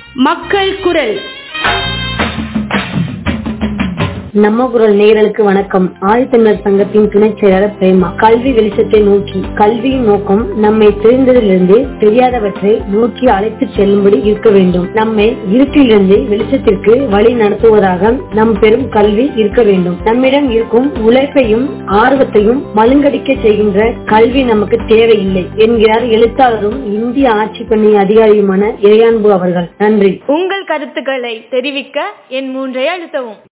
மக்கள் குரல் நம்ம குரல் நேயர்களுக்கு வணக்கம் ஆதித்தமிழர் சங்கத்தின் துணைச் செயலாளர் பிரேமா கல்வி வெளிச்சத்தை நோக்கி கல்வியின் நோக்கம் நம்மை தெரிந்ததிலிருந்து தெரியாதவற்றை நோக்கி அழைத்து செல்லும்படி இருக்க வேண்டும் நம்மை இருட்டிலிருந்து வெளிச்சத்திற்கு வழி நடத்துவதாக நம் பெரும் கல்வி இருக்க வேண்டும் நம்மிடம் இருக்கும் உழைப்பையும் ஆர்வத்தையும் மழுங்கடிக்க செய்கின்ற கல்வி நமக்கு தேவையில்லை என்கிறார் எழுத்தாளரும் இந்திய ஆட்சி பணி அதிகாரியுமான இறையான்பு அவர்கள் நன்றி உங்கள் கருத்துக்களை தெரிவிக்க என் மூன்றை அழுத்தவும்